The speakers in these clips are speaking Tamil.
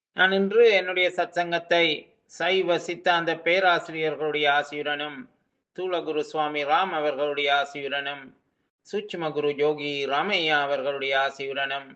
நான் இன்று என்னுடைய சத்சங்கத்தை சைவ சித்தாந்த பேராசிரியர்களுடைய ஆசியுடனும் தூளகுரு சுவாமி ராம் அவர்களுடைய ஆசியுடனும் சூட்சும குரு யோகி ராமையா அவர்களுடைய ஆசியுடனும்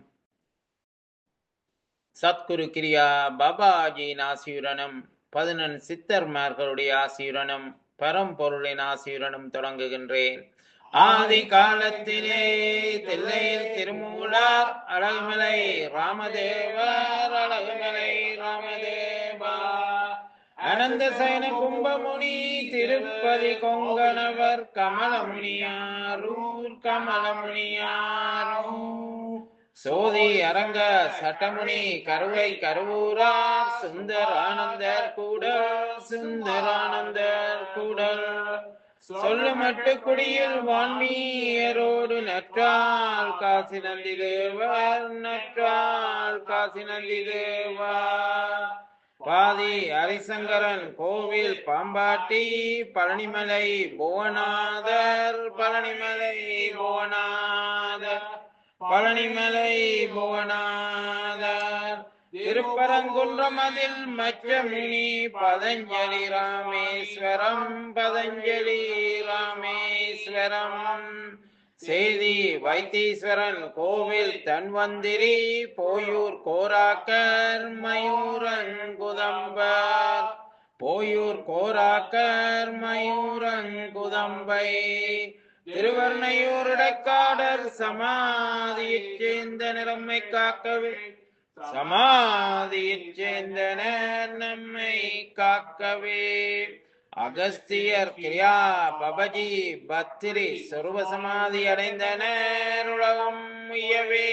சத்குரு கிரியா பாபாஜியின் ஆசியுடனும் பதினெண் சித்தர்மார்களுடைய ஆசியுடனும் பரம்பொருளின் ஆசியுடனும் தொடங்குகின்றேன் ஆதி காலத்திலே தில்லையில் திருமூலார் அழகுமலை ராமதேவர் அழகுமலை ராமதேவா அனந்த சயன கும்பமுனி திருப்பதி கொங்கணவர் கமலமுனியாரூர் கமலமுனியாரூர் சோதி அரங்க சட்டமுனி கருவை கருவூரார் சுந்தர் ஆனந்தர் கூட சுந்தரானந்தர் கூட சொல்லு மட்டு குடியில் வான்மீயரோடு நற்றால் காசி நந்தி தேவர் நற்றால் காசி நந்தி தேவா பாதி ஹரிசங்கரன் கோவில் பாம்பாட்டி பழனிமலை புவனாதர் பழனிமலை புவனாதர் பழனிமலை புவனாதர் திருப்பரங்குன்றம் அதில் மச்சமுனி பதஞ்சலி ராமேஸ்வரம் பதஞ்சலி ராமேஸ்வரம் செய்தி வைத்தீஸ்வரன் கோவில் தன்வந்திரி போயூர் கோராக்கர் மயூரங்குதம்பர் போயூர் கோராக்கர் மயூரங்குதம்பை திருவர்ணையூர் இடைக்காடர் சமாதியைச் சேர்ந்த நிறமை காக்கவே சமாதியைச் சேர்ந்தனர் நம்மை காக்கவே அகஸ்தியர் கிரியா பபஜி பத்திரி சொருப சமாதி அடைந்தனர் உலகம் உயவே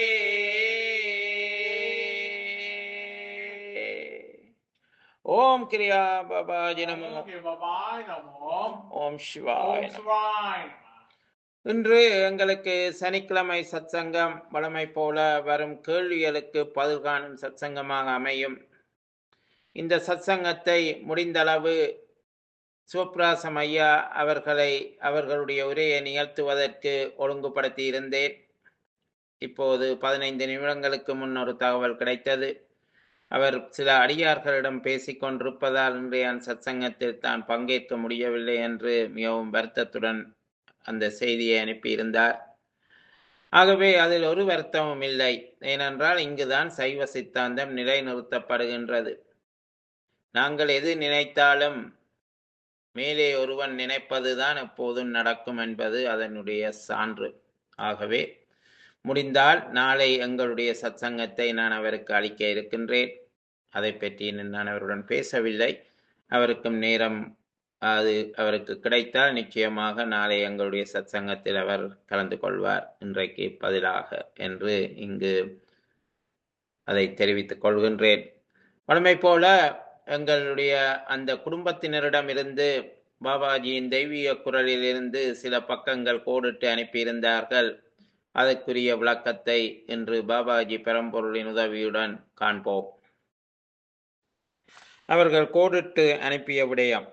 ஓம் கிரியா பபாஜி நமோ ஓகே பாபாய் நமோ ஓம் சிவாய ஓம் நமோ. சிவாய் இன்று எங்களுக்கு சனிக்கிழமை சத்சங்கம் வழமை போல வரும் கேள்விகளுக்கு பதில் காணும் சத்சங்கமாக அமையும் இந்த சத்சங்கத்தை முடிந்தளவு சிவபிராசம் ஐயா அவர்களை அவர்களுடைய உரையை நிகழ்த்துவதற்கு ஒழுங்குபடுத்தி இருந்தேன் இப்போது பதினைந்து நிமிடங்களுக்கு முன் ஒரு தகவல் கிடைத்தது அவர் சில அடியார்களிடம் பேசிக் கொண்டிருப்பதால் இன்றைய சத்சங்கத்தில் தான் பங்கேற்க முடியவில்லை என்று மிகவும் வருத்தத்துடன் அந்த செய்தியை அனுப்பியிருந்தார் ஆகவே அதில் ஒரு வருத்தமும் இல்லை ஏனென்றால் இங்குதான் சைவ சித்தாந்தம் நிலைநிறுத்தப்படுகின்றது நாங்கள் எது நினைத்தாலும் மேலே ஒருவன் நினைப்பதுதான் எப்போதும் நடக்கும் என்பது அதனுடைய சான்று ஆகவே முடிந்தால் நாளை எங்களுடைய சத்சங்கத்தை நான் அவருக்கு அளிக்க இருக்கின்றேன் அதை பற்றி இன்னும் நான் அவருடன் பேசவில்லை அவருக்கும் நேரம் அது அவருக்கு கிடைத்தால் நிச்சயமாக நாளை எங்களுடைய சத்சங்கத்தில் அவர் கலந்து கொள்வார் இன்றைக்கு பதிலாக என்று இங்கு அதை தெரிவித்துக் கொள்கின்றேன் வழமை போல எங்களுடைய அந்த குடும்பத்தினரிடமிருந்து பாபாஜியின் தெய்வீக குரலிலிருந்து சில பக்கங்கள் கோடிட்டு அனுப்பியிருந்தார்கள் அதற்குரிய விளக்கத்தை இன்று பாபாஜி பெரம்பொருளின் உதவியுடன் காண்போம் அவர்கள் கோடிட்டு அனுப்பிய விடயம்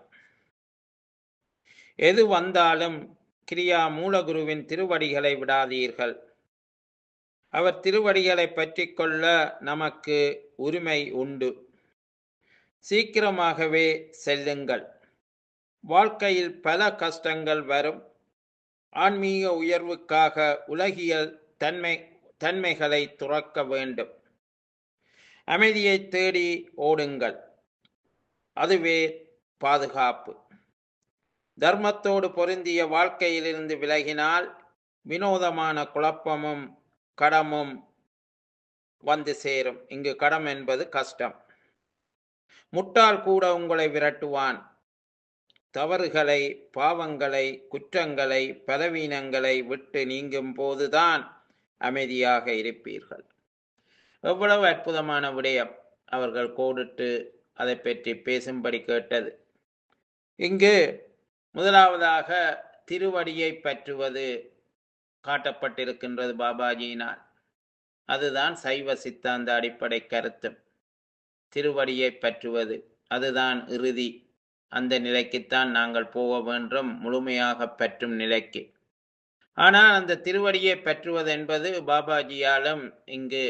எது வந்தாலும் கிரியா மூலகுருவின் திருவடிகளை விடாதீர்கள் அவர் திருவடிகளை பற்றி கொள்ள நமக்கு உரிமை உண்டு சீக்கிரமாகவே செல்லுங்கள் வாழ்க்கையில் பல கஷ்டங்கள் வரும் ஆன்மீக உயர்வுக்காக உலகியல் தன்மை தன்மைகளை துறக்க வேண்டும் அமைதியை தேடி ஓடுங்கள் அதுவே பாதுகாப்பு தர்மத்தோடு பொருந்திய வாழ்க்கையிலிருந்து விலகினால் வினோதமான குழப்பமும் கடமும் வந்து சேரும் இங்கு கடம் என்பது கஷ்டம் முட்டாள் கூட உங்களை விரட்டுவான் தவறுகளை பாவங்களை குற்றங்களை பலவீனங்களை விட்டு நீங்கும் போதுதான் அமைதியாக இருப்பீர்கள் எவ்வளவு அற்புதமான விடயம் அவர்கள் கோடிட்டு அதை பற்றி பேசும்படி கேட்டது இங்கு முதலாவதாக திருவடியை பற்றுவது காட்டப்பட்டிருக்கின்றது பாபாஜியினால் அதுதான் சைவ சித்தாந்த அடிப்படை கருத்து திருவடியை பற்றுவது அதுதான் இறுதி அந்த நிலைக்குத்தான் நாங்கள் போக வேண்டும் முழுமையாக பற்றும் நிலைக்கு ஆனால் அந்த திருவடியை பற்றுவது என்பது பாபாஜியாலும் இங்கு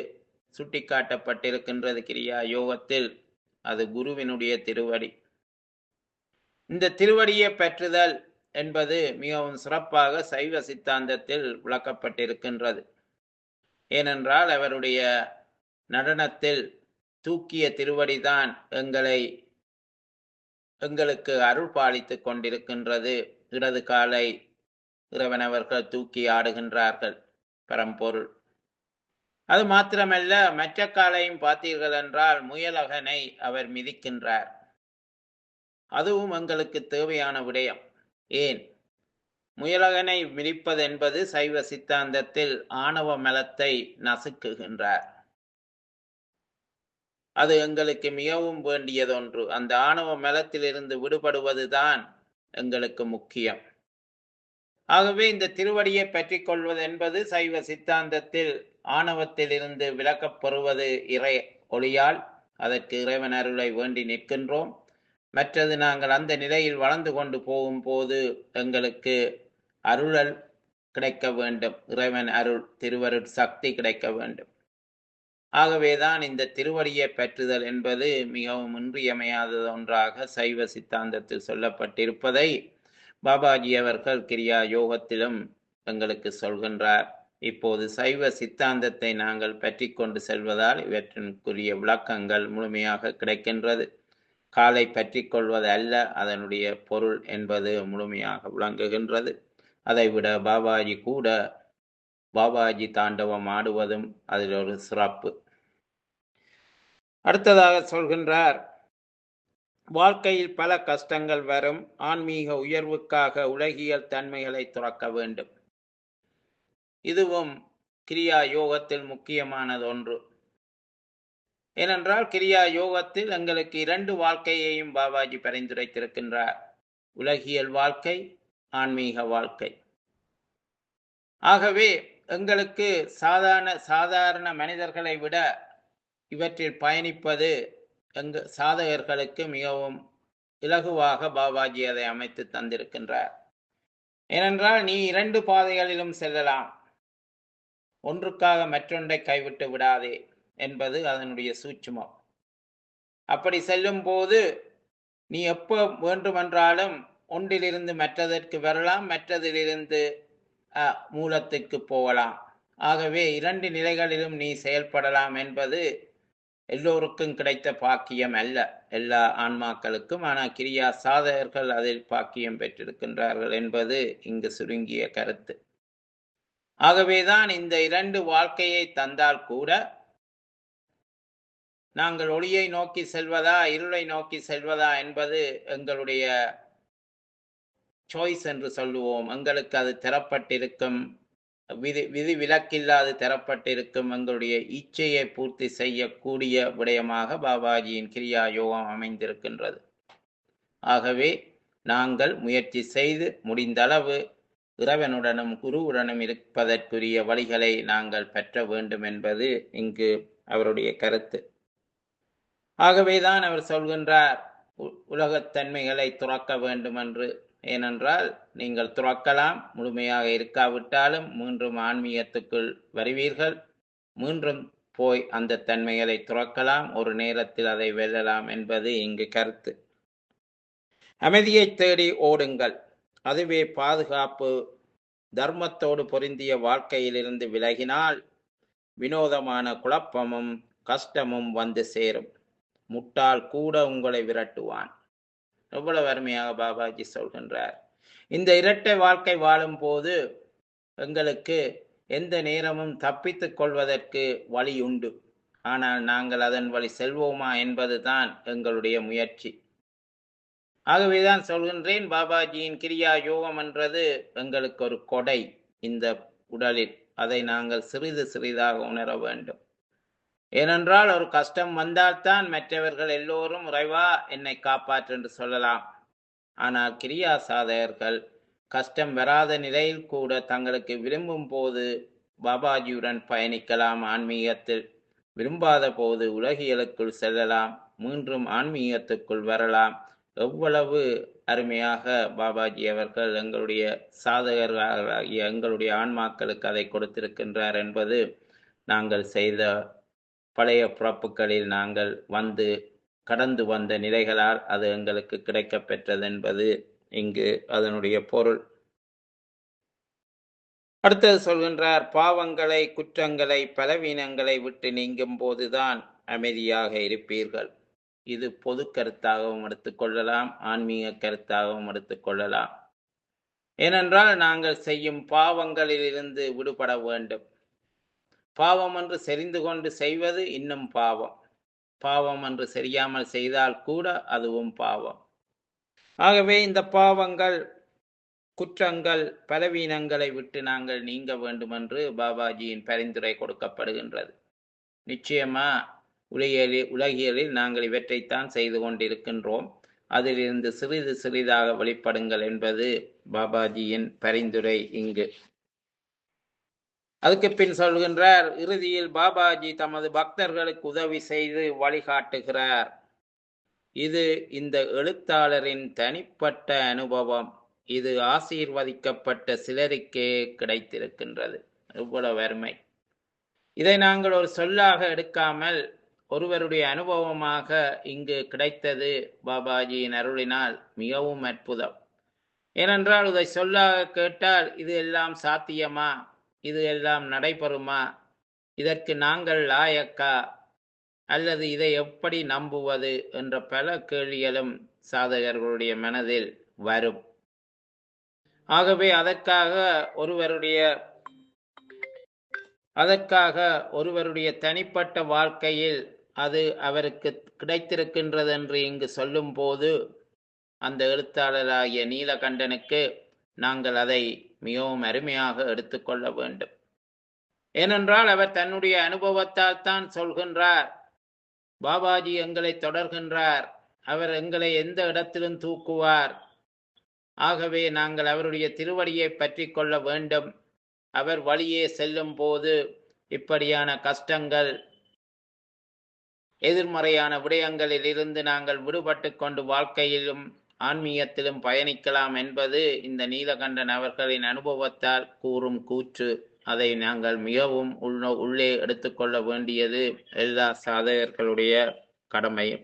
சுட்டிக்காட்டப்பட்டிருக்கின்றது கிரியா யோகத்தில் அது குருவினுடைய திருவடி இந்த திருவடியை பெற்றுதல் என்பது மிகவும் சிறப்பாக சைவ சித்தாந்தத்தில் விளக்கப்பட்டிருக்கின்றது ஏனென்றால் அவருடைய நடனத்தில் தூக்கிய திருவடிதான் எங்களை எங்களுக்கு அருள் பாலித்துக் கொண்டிருக்கின்றது இடது காலை இறைவனவர்கள் தூக்கி ஆடுகின்றார்கள் பரம்பொருள் அது மாத்திரமல்ல மற்ற காலையும் பார்த்தீர்கள் என்றால் முயலகனை அவர் மிதிக்கின்றார் அதுவும் எங்களுக்கு தேவையான விடயம் ஏன் முயலகனை மிதிப்பது என்பது சைவ சித்தாந்தத்தில் ஆணவ மலத்தை நசுக்குகின்றார் அது எங்களுக்கு மிகவும் வேண்டியதொன்று அந்த ஆணவ மலத்திலிருந்து விடுபடுவதுதான் எங்களுக்கு முக்கியம் ஆகவே இந்த திருவடியை பற்றி கொள்வது என்பது சைவ சித்தாந்தத்தில் ஆணவத்திலிருந்து விலக்கப் பெறுவது இறை ஒளியால் அதற்கு இறைவன் அருளை வேண்டி நிற்கின்றோம் மற்றது நாங்கள் அந்த நிலையில் வளர்ந்து கொண்டு போகும்போது எங்களுக்கு அருளல் கிடைக்க வேண்டும் இறைவன் அருள் திருவருட் சக்தி கிடைக்க வேண்டும் ஆகவேதான் இந்த திருவடியை பற்றுதல் என்பது மிகவும் இன்றியமையாதது ஒன்றாக சைவ சித்தாந்தத்தில் சொல்லப்பட்டிருப்பதை பாபாஜி அவர்கள் கிரியா யோகத்திலும் எங்களுக்கு சொல்கின்றார் இப்போது சைவ சித்தாந்தத்தை நாங்கள் பற்றி கொண்டு செல்வதால் இவற்றிற்குரிய விளக்கங்கள் முழுமையாக கிடைக்கின்றது காலை பற்றி கொள்வது அல்ல அதனுடைய பொருள் என்பது முழுமையாக விளங்குகின்றது அதைவிட பாபாஜி கூட பாபாஜி தாண்டவம் ஆடுவதும் அதில் ஒரு சிறப்பு அடுத்ததாக சொல்கின்றார் வாழ்க்கையில் பல கஷ்டங்கள் வரும் ஆன்மீக உயர்வுக்காக உலகியல் தன்மைகளை துறக்க வேண்டும் இதுவும் கிரியா யோகத்தில் முக்கியமானது ஒன்று ஏனென்றால் கிரியா யோகத்தில் எங்களுக்கு இரண்டு வாழ்க்கையையும் பாபாஜி பரிந்துரைத்திருக்கின்றார் உலகியல் வாழ்க்கை ஆன்மீக வாழ்க்கை ஆகவே எங்களுக்கு சாதாரண சாதாரண மனிதர்களை விட இவற்றில் பயணிப்பது எங்க சாதகர்களுக்கு மிகவும் இலகுவாக பாபாஜி அதை அமைத்து தந்திருக்கின்றார் ஏனென்றால் நீ இரண்டு பாதைகளிலும் செல்லலாம் ஒன்றுக்காக மற்றொன்றை கைவிட்டு விடாதே என்பது அதனுடைய சூட்சுமம் அப்படி செல்லும் போது நீ எப்போ வேண்டுமென்றாலும் ஒன்றிலிருந்து மற்றதற்கு வரலாம் மற்றதிலிருந்து அஹ், மூலத்துக்கு போகலாம் ஆகவே இரண்டு நிலைகளிலும் நீ செயல்படலாம் என்பது எல்லோருக்கும் கிடைத்த பாக்கியம் அல்ல எல்லா ஆன்மாக்களுக்கும் ஆனால் கிரியா சாதகர்கள் அதில் பாக்கியம் பெற்றிருக்கின்றார்கள் என்பது இங்கு சுருங்கிய கருத்து ஆகவேதான் இந்த இரண்டு வாழ்க்கையை தந்தால் கூட நாங்கள் ஒளியை நோக்கி செல்வதா இருளை நோக்கி செல்வதா என்பது எங்களுடைய சாய்ஸ் என்று சொல்லுவோம் எங்களுக்கு அது தரப்பட்டிருக்கும் விதி விதி விலக்கில்லாது தரப்பட்டிருக்கும் எங்களுடைய இச்சையை பூர்த்தி செய்யக்கூடிய விடயமாக பாபாஜியின் கிரியா யோகம் அமைந்திருக்கின்றது ஆகவே நாங்கள் முயற்சி செய்து முடிந்தளவு இறைவனுடனும் குருவுடனும் இருப்பதற்குரிய வழிகளை நாங்கள் பெற்ற வேண்டும் என்பது இங்கு அவருடைய கருத்து ஆகவேதான் அவர் சொல்கின்றார் உ- உலகத் தன்மைகளை துறக்க வேண்டும் என்று ஏனென்றால் நீங்கள் துறக்கலாம் முழுமையாக இருக்காவிட்டாலும் மீண்டும் ஆன்மீகத்துக்குள் வருவீர்கள் மீண்டும் போய் அந்த தன்மைகளை துறக்கலாம் ஒரு நேரத்தில் அதை வெல்லலாம் என்பது இங்கு கருத்து அமைதியை தேடி ஓடுங்கள் அதுவே பாதுகாப்பு தர்மத்தோடு பொருந்திய வாழ்க்கையிலிருந்து விலகினால் வினோதமான குழப்பமும் கஷ்டமும் வந்து சேரும் முட்டாள் கூட உங்களை விரட்டுவான் எவ்வளவு அருமையாக பாபாஜி சொல்கின்றார் இந்த இரட்டை வாழ்க்கை வாழும்போது எங்களுக்கு எந்த நேரமும் தப்பித்துக் கொள்வதற்கு வழி உண்டு ஆனால் நாங்கள் அதன் வழி செல்வோமா என்பதுதான் எங்களுடைய முயற்சி ஆகவேதான் சொல்கின்றேன் பாபாஜியின் கிரியா யோகம் என்றது எங்களுக்கு ஒரு கொடை இந்த உடலில் அதை நாங்கள் சிறிது சிறிதாக உணர வேண்டும் ஏனென்றால் ஒரு கஷ்டம் வந்தால்தான் மற்றவர்கள் எல்லோரும் இறைவா என்னை காப்பாற்று என்று சொல்லலாம் ஆனால் கிரியா சாதகர்கள் கஷ்டம் வராத நிலையில் கூட தங்களுக்கு விரும்பும் போது பாபாஜியுடன் பயணிக்கலாம் ஆன்மீகத்தில் விரும்பாத போது உலகியலுக்குள் செல்லலாம் மீண்டும் ஆன்மீகத்துக்குள் வரலாம் எவ்வளவு அருமையாக பாபாஜி அவர்கள் எங்களுடைய சாதகர்களாகிய எங்களுடைய ஆன்மாக்களுக்கு அதை கொடுத்திருக்கின்றார் என்பது நாங்கள் செய்த பழைய பிறப்புகளில் நாங்கள் வந்து கடந்து வந்த நிலைகளால் அது எங்களுக்கு கிடைக்கப் பெற்றது என்பது இங்கு அதனுடைய பொருள் அடுத்தது சொல்கின்றார் பாவங்களை குற்றங்களை பலவீனங்களை விட்டு நீங்கும் போதுதான் அமைதியாக இருப்பீர்கள் இது பொது கருத்தாகவும் எடுத்துக்கொள்ளலாம் ஆன்மீக கருத்தாகவும் எடுத்துக்கொள்ளலாம் ஏனென்றால் நாங்கள் செய்யும் பாவங்களிலிருந்து விடுபட வேண்டும் பாவம் என்று செறிந்து கொண்டு செய்வது இன்னும் பாவம் பாவம் என்று சரியாமல் செய்தால் கூட அதுவும் பாவம் ஆகவே இந்த பாவங்கள் குற்றங்கள் பலவீனங்களை விட்டு நாங்கள் நீங்க வேண்டும் என்று பாபாஜியின் பரிந்துரை கொடுக்கப்படுகின்றது நிச்சயமா உலகியலில் உலகியலில் நாங்கள் இவற்றைத்தான் செய்து கொண்டிருக்கின்றோம் அதிலிருந்து சிறிது சிறிதாக வெளிப்படுங்கள் என்பது பாபாஜியின் பரிந்துரை இங்கு அதுக்கு பின் சொல்கின்றார் இறுதியில் பாபாஜி தமது பக்தர்களுக்கு உதவி செய்து வழிகாட்டுகிறார் இது இந்த எழுத்தாளரின் தனிப்பட்ட அனுபவம் இது ஆசீர்வதிக்கப்பட்ட சிலருக்கே கிடைத்திருக்கின்றது எவ்வளவு அருமை இதை நாங்கள் ஒரு சொல்லாக எடுக்காமல் ஒருவருடைய அனுபவமாக இங்கு கிடைத்தது பாபாஜியின் அருளினால் மிகவும் அற்புதம் ஏனென்றால் இதை சொல்லாக கேட்டால் இது எல்லாம் சாத்தியமா இது எல்லாம் நடைபெறுமா இதற்கு நாங்கள் லாயக்கா அல்லது இதை எப்படி நம்புவது என்ற பல கேள்விகளும் சாதகர்களுடைய மனதில் வரும் ஆகவே அதற்காக ஒருவருடைய அதற்காக ஒருவருடைய தனிப்பட்ட வாழ்க்கையில் அது அவருக்கு கிடைத்திருக்கின்றது என்று இங்கு சொல்லும் போது அந்த எழுத்தாளராகிய நீலகண்டனுக்கு நாங்கள் அதை மிகவும் அருமையாக எடுத்துக்கொள்ள வேண்டும் ஏனென்றால் அவர் தன்னுடைய அனுபவத்தால் தான் சொல்கின்றார் பாபாஜி எங்களை தொடர்கின்றார் அவர் எங்களை எந்த இடத்திலும் தூக்குவார் ஆகவே நாங்கள் அவருடைய திருவடியை பற்றி கொள்ள வேண்டும் அவர் வழியே செல்லும் போது இப்படியான கஷ்டங்கள் எதிர்மறையான விடயங்களில் இருந்து நாங்கள் விடுபட்டு கொண்டு வாழ்க்கையிலும் ஆன்மீகத்திலும் பயணிக்கலாம் என்பது இந்த நீலகண்டன் அவர்களின் அனுபவத்தால் கூறும் கூற்று அதை நாங்கள் மிகவும் உள்ள உள்ளே எடுத்துக்கொள்ள வேண்டியது எல்லா சாதகர்களுடைய கடமையும்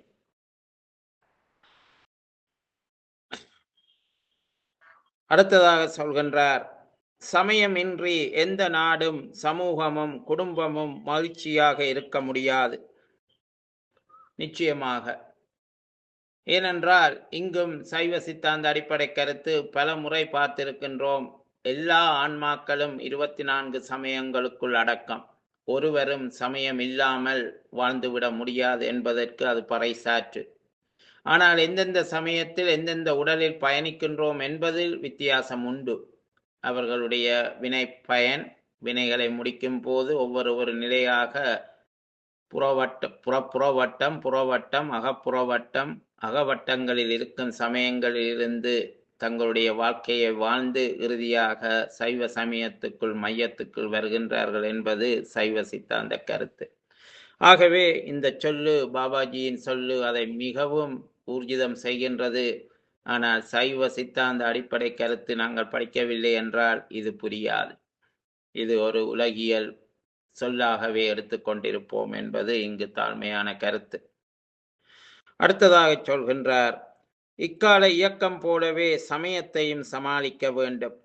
அடுத்ததாக சொல்கின்றார் சமயமின்றி எந்த நாடும் சமூகமும் குடும்பமும் மகிழ்ச்சியாக இருக்க முடியாது நிச்சயமாக ஏனென்றால் இங்கும் சைவ சித்தாந்த அடிப்படை கருத்து பல முறை பார்த்திருக்கின்றோம் எல்லா ஆன்மாக்களும் இருபத்தி நான்கு சமயங்களுக்குள் அடக்கம் ஒருவரும் சமயம் இல்லாமல் வாழ்ந்துவிட முடியாது என்பதற்கு அது பறைசாற்று ஆனால் எந்தெந்த சமயத்தில் எந்தெந்த உடலில் பயணிக்கின்றோம் என்பதில் வித்தியாசம் உண்டு அவர்களுடைய வினை பயன் வினைகளை முடிக்கும் போது ஒவ்வொரு ஒரு நிலையாக புறவட்ட புற புறவட்டம் புறவட்டம் அகப்புறவட்டம் அகவட்டங்களில் இருக்கும் சமயங்களில் இருந்து தங்களுடைய வாழ்க்கையை வாழ்ந்து இறுதியாக சைவ சமயத்துக்குள் மையத்துக்குள் வருகின்றார்கள் என்பது சைவ சித்தாந்த கருத்து ஆகவே இந்த சொல்லு பாபாஜியின் சொல்லு அதை மிகவும் ஊர்ஜிதம் செய்கின்றது ஆனால் சைவ சித்தாந்த அடிப்படை கருத்து நாங்கள் படிக்கவில்லை என்றால் இது புரியாது இது ஒரு உலகியல் சொல்லாகவே எடுத்துக்கொண்டிருப்போம் என்பது இங்கு தாழ்மையான கருத்து அடுத்ததாக சொல்கின்றார் இக்கால இயக்கம் போலவே சமயத்தையும் சமாளிக்க வேண்டும்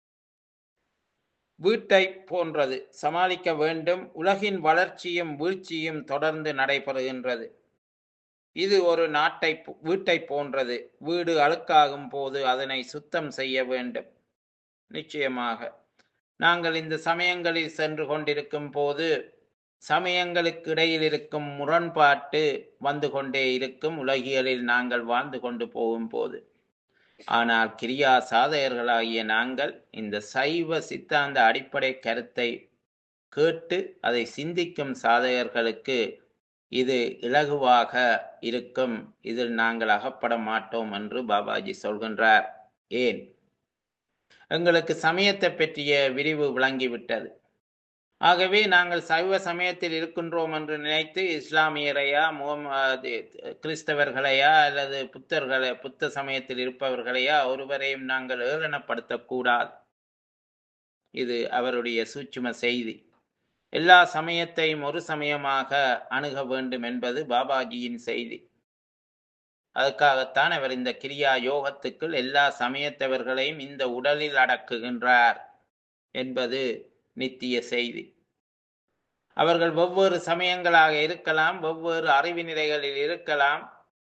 வீட்டை போன்றது சமாளிக்க வேண்டும் உலகின் வளர்ச்சியும் வீழ்ச்சியும் தொடர்ந்து நடைபெறுகின்றது இது ஒரு நாட்டை வீட்டை போன்றது வீடு அழுக்காகும் போது அதனை சுத்தம் செய்ய வேண்டும் நிச்சயமாக நாங்கள் இந்த சமயங்களில் சென்று கொண்டிருக்கும் போது சமயங்களுக்கு இடையில் இருக்கும் முரண்பாட்டு வந்து கொண்டே இருக்கும் உலகியலில் நாங்கள் வாழ்ந்து கொண்டு போகும் போது ஆனால் கிரியா சாதகர்களாகிய நாங்கள் இந்த சைவ சித்தாந்த அடிப்படை கருத்தை கேட்டு அதை சிந்திக்கும் சாதகர்களுக்கு இது இலகுவாக இருக்கும் இதில் நாங்கள் அகப்பட மாட்டோம் என்று பாபாஜி சொல்கின்றார் ஏன் எங்களுக்கு சமயத்தை பற்றிய விரிவு விளங்கிவிட்டது ஆகவே நாங்கள் சைவ சமயத்தில் இருக்கின்றோம் என்று நினைத்து இஸ்லாமியரையா முகமது கிறிஸ்தவர்களையா அல்லது புத்தர்களை புத்த சமயத்தில் இருப்பவர்களையா ஒருவரையும் நாங்கள் ஏளனப்படுத்தக்கூடாது இது அவருடைய சூட்சும செய்தி எல்லா சமயத்தையும் ஒரு சமயமாக அணுக வேண்டும் என்பது பாபாஜியின் செய்தி அதுக்காகத்தான் அவர் இந்த கிரியா யோகத்துக்குள் எல்லா சமயத்தவர்களையும் இந்த உடலில் அடக்குகின்றார் என்பது நித்திய செய்தி அவர்கள் வெவ்வேறு சமயங்களாக இருக்கலாம் வெவ்வேறு அறிவு நிலைகளில் இருக்கலாம்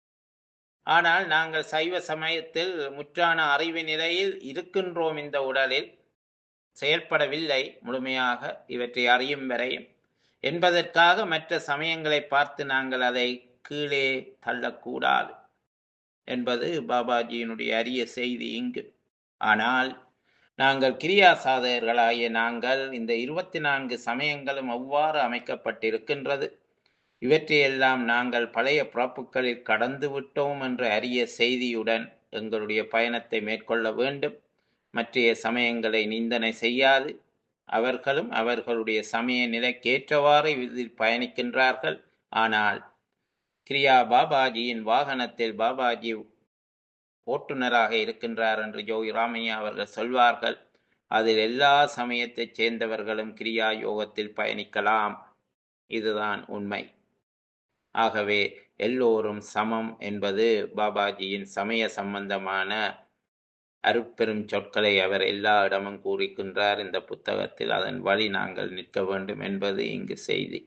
ஆனால் நாங்கள் சைவ சமயத்தில் முற்றான அறிவு நிலையில் இருக்கின்றோம் இந்த உடலில் செயல்படவில்லை முழுமையாக இவற்றை அறியும் வரையும் என்பதற்காக மற்ற சமயங்களை பார்த்து நாங்கள் அதை கீழே தள்ளக்கூடாது என்பது பாபாஜியினுடைய அரிய செய்தி இங்கு ஆனால் நாங்கள் கிரியா சாதகர்களாகிய நாங்கள் இந்த இருபத்தி நான்கு சமயங்களும் எவ்வாறு அமைக்கப்பட்டிருக்கின்றது இவற்றையெல்லாம் நாங்கள் பழைய பிறப்புகளில் கடந்து விட்டோம் என்ற அரிய செய்தியுடன் எங்களுடைய பயணத்தை மேற்கொள்ள வேண்டும் மற்றைய சமயங்களை நிந்தனை செய்யாது அவர்களும் அவர்களுடைய சமய நிலைக்கேற்றவாறு இதில் பயணிக்கின்றார்கள் ஆனால் கிரியா பாபாஜியின் வாகனத்தில் பாபாஜி ஓட்டுநராக இருக்கின்றார் என்று ஜோகி ராமையா அவர்கள் சொல்வார்கள் அதில் எல்லா சமயத்தைச் சேர்ந்தவர்களும் கிரியா யோகத்தில் பயணிக்கலாம் இதுதான் உண்மை ஆகவே எல்லோரும் சமம் என்பது பாபாஜியின் சமய சம்பந்தமான அருட்பெரும் சொற்களை அவர் எல்லா இடமும் கூறிக்கின்றார் இந்த புத்தகத்தில் அதன் வழி நாங்கள் நிற்க வேண்டும் என்பது இங்கு செய்தி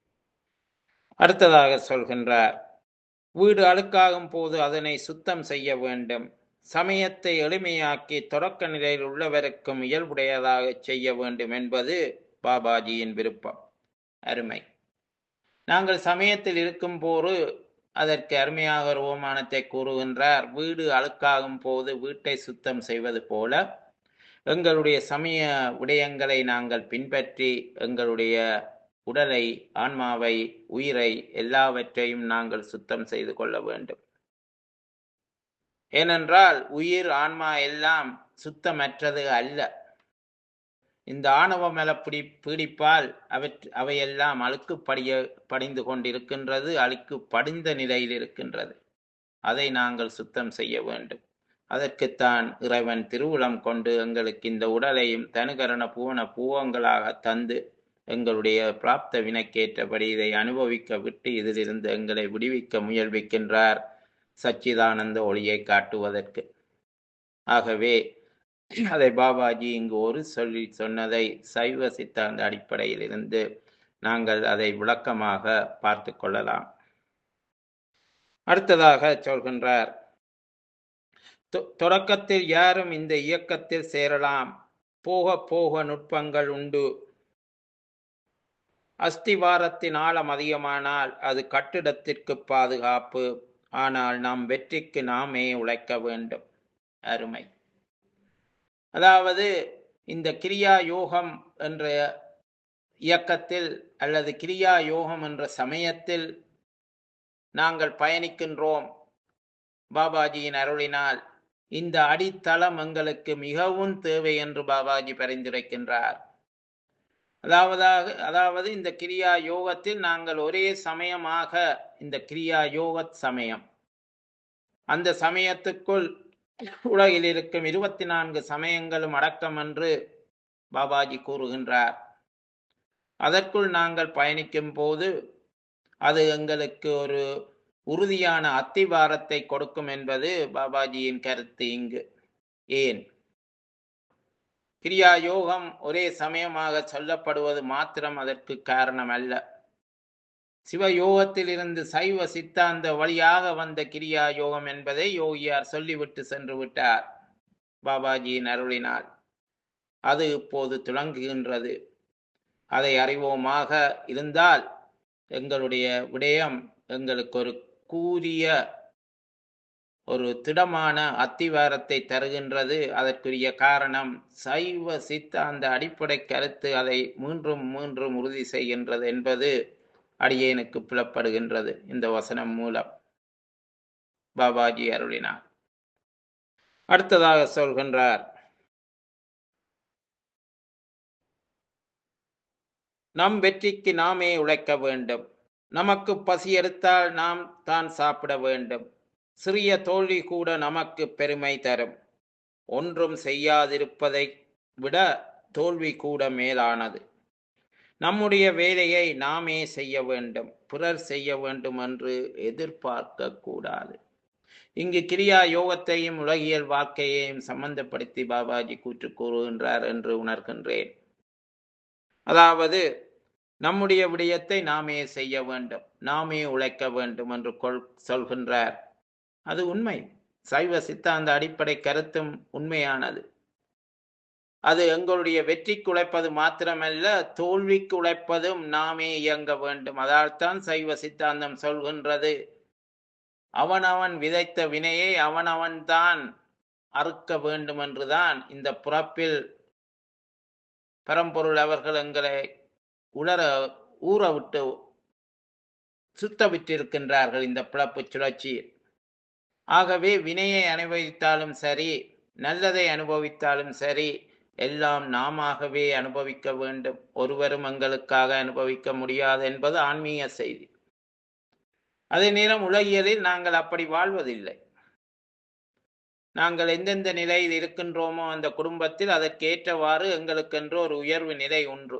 அடுத்ததாக சொல்கின்றார் வீடு அழுக்காகும் போது அதனை சுத்தம் செய்ய வேண்டும் சமயத்தை எளிமையாக்கி தொடக்க நிலையில் உள்ளவருக்கும் இயல்புடையதாக செய்ய வேண்டும் என்பது பாபாஜியின் விருப்பம் அருமை நாங்கள் சமயத்தில் இருக்கும் போது அதற்கு அருமையாக ஒரு ஓமானத்தை கூறுகின்றார் வீடு அழுக்காகும் போது வீட்டை சுத்தம் செய்வது போல எங்களுடைய சமய விடயங்களை நாங்கள் பின்பற்றி எங்களுடைய உடலை ஆன்மாவை உயிரை எல்லாவற்றையும் நாங்கள் சுத்தம் செய்து கொள்ள வேண்டும் ஏனென்றால் உயிர் ஆன்மா எல்லாம் சுத்தமற்றது அல்ல இந்த ஆணவ மலப்பிடி பீடிப்பால் அவற்று அவையெல்லாம் அழுக்கு படிய படிந்து கொண்டிருக்கின்றது அழுக்கு படிந்த நிலையில் இருக்கின்றது அதை நாங்கள் சுத்தம் செய்ய வேண்டும் அதற்குத்தான் இறைவன் திருவுளம் கொண்டு எங்களுக்கு இந்த உடலையும் தனுகரண பூவன பூவங்களாக தந்து எங்களுடைய பிராப்த வினைக்கேற்றபடி இதை அனுபவிக்க விட்டு இதிலிருந்து எங்களை விடுவிக்க முயல்விக்கின்றார் சச்சிதானந்த ஒளியை காட்டுவதற்கு ஆகவே அதை பாபாஜி இங்கு ஒரு சொல்லி சொன்னதை சைவ சித்தாந்த அடிப்படையில் இருந்து நாங்கள் அதை விளக்கமாக பார்த்து கொள்ளலாம் அடுத்ததாக சொல்கின்றார் தொடக்கத்தில் யாரும் இந்த இயக்கத்தில் சேரலாம் போக போக நுட்பங்கள் உண்டு அஸ்திவாரத்தின் ஆழம் அதிகமானால் அது கட்டிடத்திற்கு பாதுகாப்பு ஆனால் நாம் வெற்றிக்கு நாமே உழைக்க வேண்டும் அருமை அதாவது இந்த கிரியா யோகம் என்ற இயக்கத்தில் அல்லது கிரியா யோகம் என்ற சமயத்தில் நாங்கள் பயணிக்கின்றோம் பாபாஜியின் அருளினால் இந்த அடித்தளம் எங்களுக்கு மிகவும் தேவை என்று பாபாஜி பரிந்துரைக்கின்றார் அதாவது அதாவது இந்த கிரியா யோகத்தில் நாங்கள் ஒரே சமயமாக இந்த கிரியா யோக சமயம் அந்த சமயத்துக்குள் உலகில் இருக்கும் இருபத்தி நான்கு சமயங்களும் அடக்கம் என்று பாபாஜி கூறுகின்றார் அதற்குள் நாங்கள் பயணிக்கும் போது அது எங்களுக்கு ஒரு உறுதியான அத்திவாரத்தை கொடுக்கும் என்பது பாபாஜியின் கருத்து இங்கு ஏன் கிரியா யோகம் ஒரே சமயமாக சொல்லப்படுவது மாத்திரம் அதற்கு காரணம் அல்ல சிவயோகத்தில் இருந்து சைவ சித்தாந்த வழியாக வந்த கிரியா யோகம் என்பதை யோகியார் சொல்லிவிட்டு சென்று விட்டார் பாபாஜியின் அருளினால் அது இப்போது துளங்குகின்றது அதை அறிவோமாக இருந்தால் எங்களுடைய விடயம் எங்களுக்கு ஒரு கூறிய ஒரு திடமான அத்திவாரத்தை தருகின்றது அதற்குரிய காரணம் சைவ சித்தாந்த அடிப்படை கருத்து அதை மீண்டும் மீண்டும் உறுதி செய்கின்றது என்பது அடியேனுக்கு புலப்படுகின்றது இந்த வசனம் மூலம் பாபாஜி அருளினார் அடுத்ததாக சொல்கின்றார் நம் வெற்றிக்கு நாமே உழைக்க வேண்டும் நமக்கு பசி எடுத்தால் நாம் தான் சாப்பிட வேண்டும் சிறிய தோல்வி கூட நமக்கு பெருமை தரும் ஒன்றும் செய்யாதிருப்பதை விட தோல்வி கூட மேலானது நம்முடைய வேலையை நாமே செய்ய வேண்டும் பிறர் செய்ய வேண்டும் என்று எதிர்பார்க்க கூடாது இங்கு கிரியா யோகத்தையும் உலகியல் வாழ்க்கையையும் சம்பந்தப்படுத்தி பாபாஜி கூற்று கூறுகின்றார் என்று உணர்கின்றேன் அதாவது நம்முடைய விடயத்தை நாமே செய்ய வேண்டும் நாமே உழைக்க வேண்டும் என்று கொள் சொல்கின்றார் அது உண்மை சைவ சித்தாந்த அடிப்படை கருத்தும் உண்மையானது அது எங்களுடைய வெற்றிக்கு உழைப்பது மாத்திரமல்ல தோல்விக்கு உழைப்பதும் நாமே இயங்க வேண்டும் அதால்தான் சைவ சித்தாந்தம் சொல்கின்றது அவனவன் விதைத்த வினையை அவனவன் தான் அறுக்க வேண்டும் என்றுதான் இந்த பிறப்பில் பரம்பொருள் அவர்கள் எங்களை உணர ஊற விட்டு சுத்த விட்டிருக்கின்றார்கள் இந்த பிழப்பு சுழற்சியில் ஆகவே வினையை அனுபவித்தாலும் சரி நல்லதை அனுபவித்தாலும் சரி எல்லாம் நாமவே அனுபவிக்க வேண்டும் ஒருவரும் எங்களுக்காக அனுபவிக்க முடியாது என்பது ஆன்மீக செய்தி அதே நேரம் உலகியலில் நாங்கள் அப்படி வாழ்வதில்லை நாங்கள் எந்தெந்த நிலையில் இருக்கின்றோமோ அந்த குடும்பத்தில் அதற்கேற்றவாறு எங்களுக்கென்று ஒரு உயர்வு நிலை ஒன்று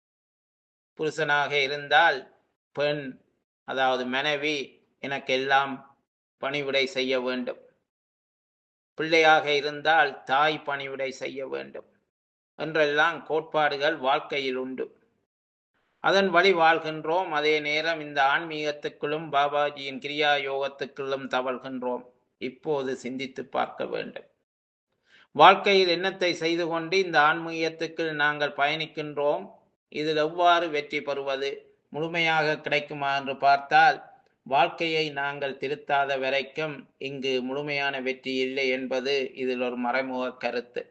புருஷனாக இருந்தால் பெண் அதாவது மனைவி எனக்கு எல்லாம் பணிவிடை செய்ய வேண்டும் பிள்ளையாக இருந்தால் தாய் பணிவிடை செய்ய வேண்டும் என்றெல்லாம் கோட்பாடுகள் வாழ்க்கையில் உண்டு அதன் வழி வாழ்கின்றோம் அதே நேரம் இந்த ஆன்மீகத்துக்குள்ளும் பாபாஜியின் கிரியா யோகத்துக்குள்ளும் தவழ்கின்றோம் இப்போது சிந்தித்து பார்க்க வேண்டும் வாழ்க்கையில் எண்ணத்தை செய்து கொண்டு இந்த ஆன்மீகத்துக்குள் நாங்கள் பயணிக்கின்றோம் இதில் எவ்வாறு வெற்றி பெறுவது முழுமையாக கிடைக்குமா என்று பார்த்தால் வாழ்க்கையை நாங்கள் திருத்தாத வரைக்கும் இங்கு முழுமையான வெற்றி இல்லை என்பது இதில் ஒரு மறைமுக கருத்து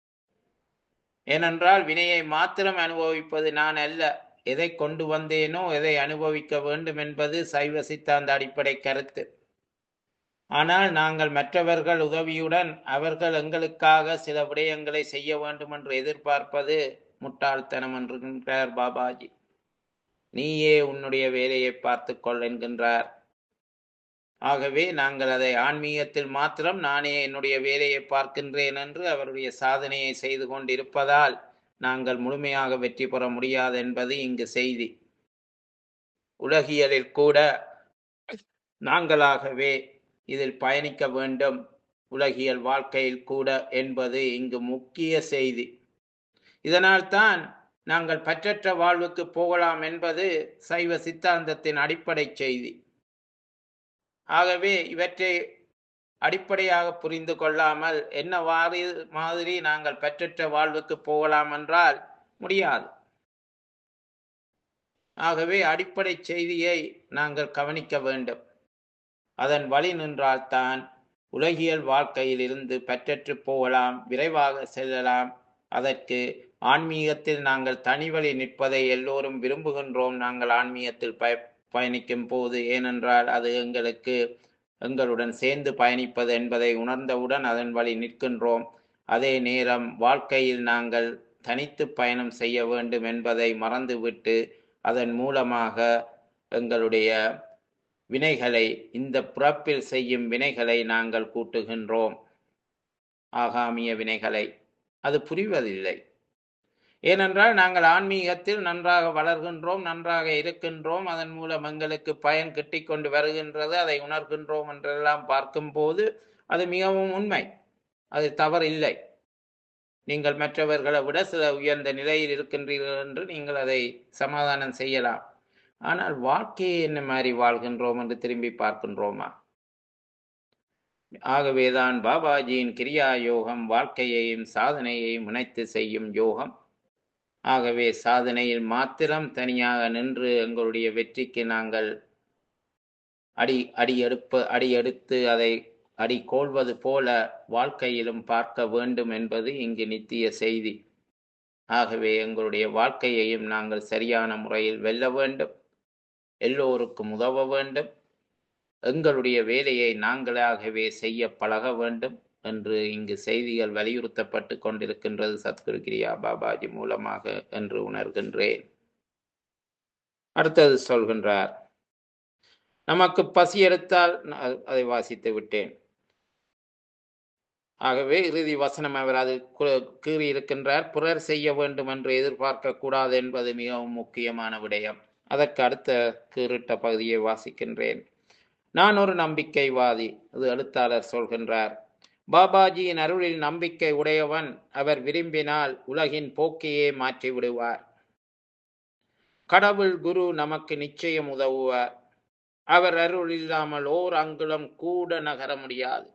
ஏனென்றால் வினையை மாத்திரம் அனுபவிப்பது நான் அல்ல எதை கொண்டு வந்தேனோ எதை அனுபவிக்க வேண்டும் என்பது சைவ சித்தாந்த அடிப்படை கருத்து ஆனால் நாங்கள் மற்றவர்கள் உதவியுடன் அவர்கள் எங்களுக்காக சில விடயங்களை செய்ய வேண்டும் என்று எதிர்பார்ப்பது முட்டாள்தனம் என்கின்றார் பாபாஜி நீயே உன்னுடைய வேலையை பார்த்துக்கொள் என்கின்றார் ஆகவே நாங்கள் அதை ஆன்மீகத்தில் மாத்திரம் நானே என்னுடைய வேலையை பார்க்கின்றேன் என்று அவருடைய சாதனையை செய்து கொண்டிருப்பதால் நாங்கள் முழுமையாக வெற்றி பெற முடியாது என்பது இங்கு செய்தி உலகியலில் கூட நாங்களாகவே இதில் பயணிக்க வேண்டும் உலகியல் வாழ்க்கையில் கூட என்பது இங்கு முக்கிய செய்தி இதனால்தான் நாங்கள் பற்றற்ற வாழ்வுக்கு போகலாம் என்பது சைவ சித்தாந்தத்தின் அடிப்படை செய்தி ஆகவே இவற்றை அடிப்படையாக புரிந்து கொள்ளாமல் என்ன வாரி மாதிரி நாங்கள் பெற்றற்ற வாழ்வுக்கு போகலாம் என்றால் முடியாது ஆகவே அடிப்படை செய்தியை நாங்கள் கவனிக்க வேண்டும் அதன் வழி நின்றால்தான் உலகியல் வாழ்க்கையில் இருந்து பெற்றற்று போகலாம் விரைவாக செல்லலாம் அதற்கு ஆன்மீகத்தில் நாங்கள் தனிவழி நிற்பதை எல்லோரும் விரும்புகின்றோம் நாங்கள் ஆன்மீகத்தில் பய பயணிக்கும் போது ஏனென்றால் அது எங்களுக்கு எங்களுடன் சேர்ந்து பயணிப்பது என்பதை உணர்ந்தவுடன் அதன் வழி நிற்கின்றோம் அதே நேரம் வாழ்க்கையில் நாங்கள் தனித்து பயணம் செய்ய வேண்டும் என்பதை மறந்துவிட்டு அதன் மூலமாக எங்களுடைய வினைகளை இந்த பிறப்பில் செய்யும் வினைகளை நாங்கள் கூட்டுகின்றோம் ஆகாமிய வினைகளை அது புரிவதில்லை ஏனென்றால் நாங்கள் ஆன்மீகத்தில் நன்றாக வளர்கின்றோம் நன்றாக இருக்கின்றோம் அதன் மூலம் எங்களுக்கு பயன் கிட்டிக் கொண்டு வருகின்றது அதை உணர்கின்றோம் என்றெல்லாம் பார்க்கும்போது அது மிகவும் உண்மை அது தவறில்லை நீங்கள் மற்றவர்களை விட சில உயர்ந்த நிலையில் இருக்கின்றீர்கள் என்று நீங்கள் அதை சமாதானம் செய்யலாம் ஆனால் வாழ்க்கையை என்ன மாதிரி வாழ்கின்றோம் என்று திரும்பி பார்க்கின்றோமா ஆகவேதான் பாபாஜியின் கிரியா யோகம் வாழ்க்கையையும் சாதனையையும் இணைத்து செய்யும் யோகம் ஆகவே சாதனையில் மாத்திரம் தனியாக நின்று எங்களுடைய வெற்றிக்கு நாங்கள் அடி அடி எடுப்ப அடி எடுத்து அதை அடி கோள்வது போல வாழ்க்கையிலும் பார்க்க வேண்டும் என்பது இங்கு நித்திய செய்தி ஆகவே எங்களுடைய வாழ்க்கையையும் நாங்கள் சரியான முறையில் வெல்ல வேண்டும் எல்லோருக்கும் உதவ வேண்டும் எங்களுடைய வேலையை நாங்களாகவே செய்ய பழக வேண்டும் என்று இங்கு செய்திகள் வலியுறுத்தப்பட்டு கொண்டிருக்கின்றது சத்குரு கிரியா பாபாஜி மூலமாக என்று உணர்கின்றேன் அடுத்தது சொல்கின்றார் நமக்கு பசி எடுத்தால் அதை வாசித்து விட்டேன் ஆகவே இறுதி வசனம் அவர் அது கீறி இருக்கின்றார் பிறர் செய்ய வேண்டும் என்று எதிர்பார்க்க கூடாது என்பது மிகவும் முக்கியமான விடயம் அதற்கு அடுத்த கீறிட்ட பகுதியை வாசிக்கின்றேன் நான் ஒரு நம்பிக்கைவாதி இது எழுத்தாளர் சொல்கின்றார் பாபாஜியின் அருளில் நம்பிக்கை உடையவன் அவர் விரும்பினால் உலகின் போக்கையே மாற்றி விடுவார் கடவுள் குரு நமக்கு நிச்சயம் உதவுவார் அவர் அருள் இல்லாமல் ஓர் அங்குலம் கூட நகர முடியாது